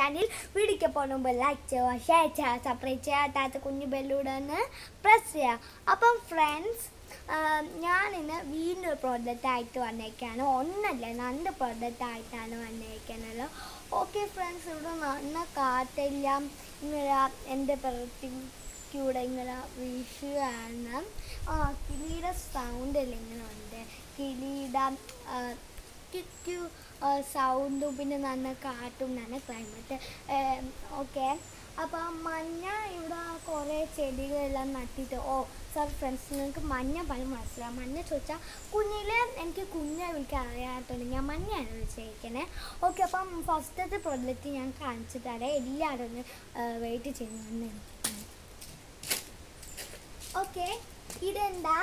channel വീഡിയോക്ക് പോകുമ്പോൾ like ചെയ്യുക ഷെയർ ചെയ്യുക സബ്സ്ക്രൈബ് ചെയ്യുക താത്ത കുഞ്ഞു ബെല്ലൂടെന്ന് പ്രസ് ചെയ്യുക അപ്പം ഫ്രണ്ട്സ് ഞാനിന്ന് വീണ്ടും ഒരു പ്രോഡക്റ്റ് ആയിട്ട് വന്നേക്കാണ് ഒന്നല്ല രണ്ട് പ്രോഡക്റ്റ് ആയിട്ടാണ് വന്നേക്കുന്നത് ഓക്കെ ഫ്രണ്ട്സ് ഇവിടെ നല്ല കാറ്റെല്ലാം ഇങ്ങനെ എൻ്റെ പ്രവൃത്തിക്കൂടെ ഇങ്ങനെ വീശുകയാണ് ആ കിളിയുടെ സൗണ്ട് എല്ലാം ഇങ്ങനെ ഉണ്ട് കിളിയുടെ ക്യു സൗണ്ടും പിന്നെ നല്ല കാറ്റും നല്ല ക്ലൈമറ്റ് ഓക്കെ അപ്പം മഞ്ഞ ഇവിടെ കുറേ ചെടികളെല്ലാം നട്ടിട്ട് ഓ സർ ഫ്രണ്ട്സ് നിങ്ങൾക്ക് മഞ്ഞ പല മനസ്സിലാവും മഞ്ഞ ചോദിച്ചാൽ കുഞ്ഞിലെ എനിക്ക് കുഞ്ഞെ വിളിക്കാൻ അറിയാത്തതുകൊണ്ട് ഞാൻ മഞ്ഞയാണ് വിളിച്ചിരിക്കുന്നത് ഓക്കെ അപ്പം ഫസ്റ്റത്തെ പ്രോഡക്റ്റ് ഞാൻ കാണിച്ചു തരാം എല്ലാവരും ഒന്ന് വെയിറ്റ് ചെയ്യുന്നു ഓക്കെ ഇതെന്താ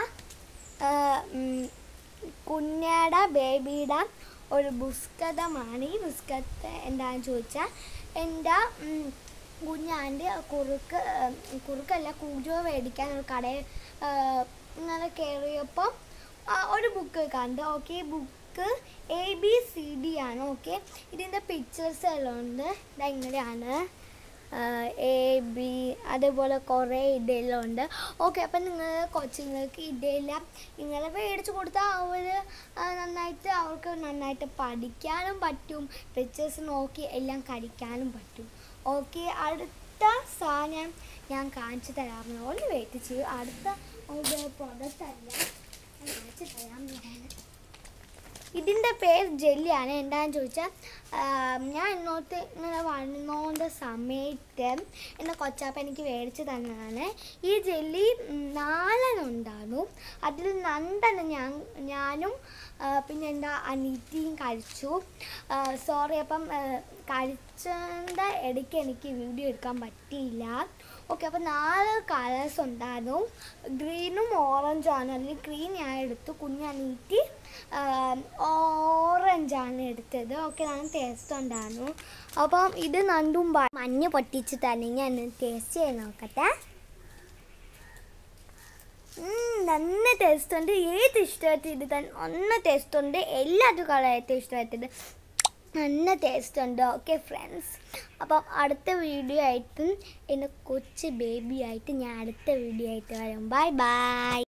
കുഞ്ഞയുടെ ബേബിയുടെ ഒരു പുസ്തകമാണ് ഈ പുസ്തകത്തെ എന്താണെന്ന് ചോദിച്ചാൽ എൻ്റെ കുഞ്ഞാൻ്റെ കുറുക്ക് ഉം, കുറുക്കല്ല കുജോ മേടിക്കാൻ ഒരു കടയിൽ ഇങ്ങനെ കയറിയപ്പോൾ ഒരു ബുക്ക് കണ്ട് ഓക്കെ ഈ book A B C D ആണ് ഓക്കെ ഇതിൻ്റെ പിക്ചേഴ്സ് എല്ലാം ഉണ്ട് ഇതാ ഇങ്ങനെയാണ് എ ബി അതേപോലെ കുറേ ഇതെല്ലാം ഉണ്ട് ഓക്കെ അപ്പം നിങ്ങൾ കൊച്ചുങ്ങൾക്ക് ഇതെല്ലാം ഇങ്ങനെ മേടിച്ച് കൊടുത്താൽ അവർ നന്നായിട്ട് അവർക്ക് നന്നായിട്ട് പഠിക്കാനും പറ്റും പിക്ചേഴ്സ് നോക്കി എല്ലാം കഴിക്കാനും പറ്റും ഓക്കെ അടുത്ത സാധനം ഞാൻ കാണിച്ചു തരാമെന്ന് ഒന്ന് വെയിറ്റ് ചെയ്യും അടുത്ത പ്രോഡക്റ്റ് അല്ല ഞാൻ കാണിച്ചു തരാം ഞാൻ ഇതിൻ്റെ പേര് ജെല്ലിയാണ് എന്താണെന്ന് ചോദിച്ചാൽ ഞാൻ ഇന്നോട്ട് ഇങ്ങനെ വന്നോണ്ട സമയത്ത് എൻ്റെ കൊച്ചാപ്പ എനിക്ക് മേടിച്ച് തന്നതാണ് ഈ ജെല്ലി ഉം, നാലെണ്ണം ഉണ്ടായിരുന്നു അതിൽ രണ്ടെണ്ണം ഞാൻ ഞാനും ആ, പിന്നെ എൻ്റെ അനീറ്റിയും കഴിച്ചു സോറി അപ്പം ആ, കഴിച്ചതിൻ്റെ ഇടയ്ക്ക് എനിക്ക് വീഡിയോ എടുക്കാൻ പറ്റിയില്ല ഓക്കെ അപ്പോൾ നാല് കളേഴ്സ് ഉണ്ടായിരുന്നു ഗ്രീനും ഓറഞ്ചും ആണ് അതിൽ ഗ്രീൻ ഞാൻ എടുത്തു കുഞ്ഞനീറ്റി ഓറഞ്ചാണ് എടുത്തത് ഓക്കെ നല്ല ടേസ്റ്റ് ഉണ്ടായിരുന്നു അപ്പം ഇത് നണ്ടും പ- മഞ്ഞ പൊട്ടിച്ച് തന്നെ ഞാൻ ടേസ്റ്റ് ചെയ്ത് നോക്കട്ടെ ഉം, നല്ല ടേസ്റ്റ് ഉണ്ട് ഏത് ഇഷ്ടമായിട്ട് ഇത് തന്നെ നല്ല ടേസ്റ്റ് ഉണ്ട് എല്ലാവർക്കും കളയായിട്ട് ഇഷ്ടമായിട്ടുണ്ട് നല്ല ടേസ്റ്റ് ഉണ്ട് ഓക്കെ ഫ്രണ്ട്സ് അപ്പം അടുത്ത വീഡിയോ ആയിട്ടും എൻ്റെ കൊച്ചു ബേബി ആയിട്ട് ഞാൻ അടുത്ത വീഡിയോ ആയിട്ട് വരും ബൈ ബൈ